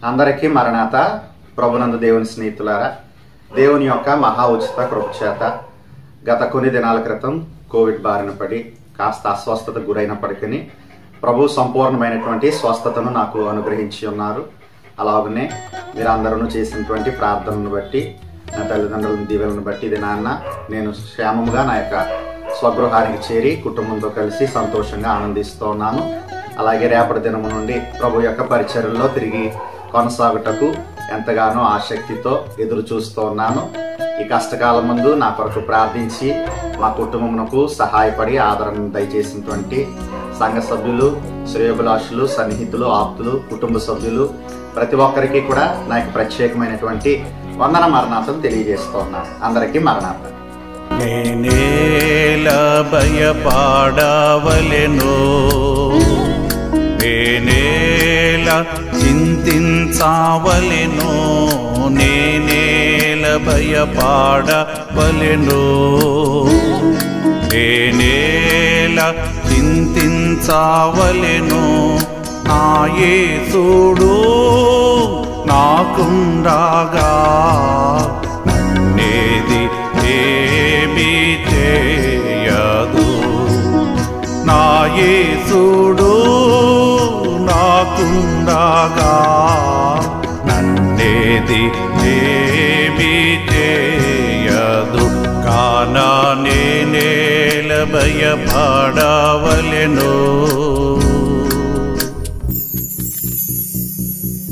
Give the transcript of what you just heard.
అందరికీ మరణాత ప్రభునందు దేవుని స్నేహితులారా దేవుని యొక్క మహా ఉచిత కృపచేత గత కొన్ని దినాల క్రితం కోవిడ్ బారిన పడి కాస్త అస్వస్థత గురైనప్పటికీ ప్రభు సంపూర్ణమైనటువంటి స్వస్థతను నాకు అనుగ్రహించి ఉన్నారు అలాగనే మీరందరూ చేసినటువంటి ప్రార్థనను బట్టి నా తల్లిదండ్రుల దీవెలను బట్టి ఇది నాన్న నేను క్షేమంగా నా యొక్క స్వగృహానికి చేరి కుటుంబంతో కలిసి సంతోషంగా ఆనందిస్తూ ఉన్నాను అలాగే రేపటి దినము నుండి ప్రభు యొక్క పరిచర్యల్లో తిరిగి కొనసాగుటకు ఎంతగానో ఆసక్తితో ఎదురు చూస్తూ ఉన్నాను ఈ కష్టకాలం ముందు నా కొరకు ప్రార్థించి మా కుటుంబమునకు సహాయపడి ఆదరణ దయచేసినటువంటి సంఘ సభ్యులు శ్రేయోభిలాషులు సన్నిహితులు ఆప్తులు కుటుంబ సభ్యులు ప్రతి ఒక్కరికి కూడా నాకు ప్రత్యేకమైనటువంటి వందన మరణార్థం తెలియజేస్తూ ఉన్నాను అందరికీ మరణార్థం నేనేల భయపాడవలెను నేనేల చింతించావలెను నేనేల భయపాడవలెను నేనేల చింతించావలెను నా యేసుడు నాకుండగా నన్నేది ఏమి చేయదు నా యేసుడు నాకుండగా నన్నేది ఏమి చేయదు కానా నేనేల భయపడవలెను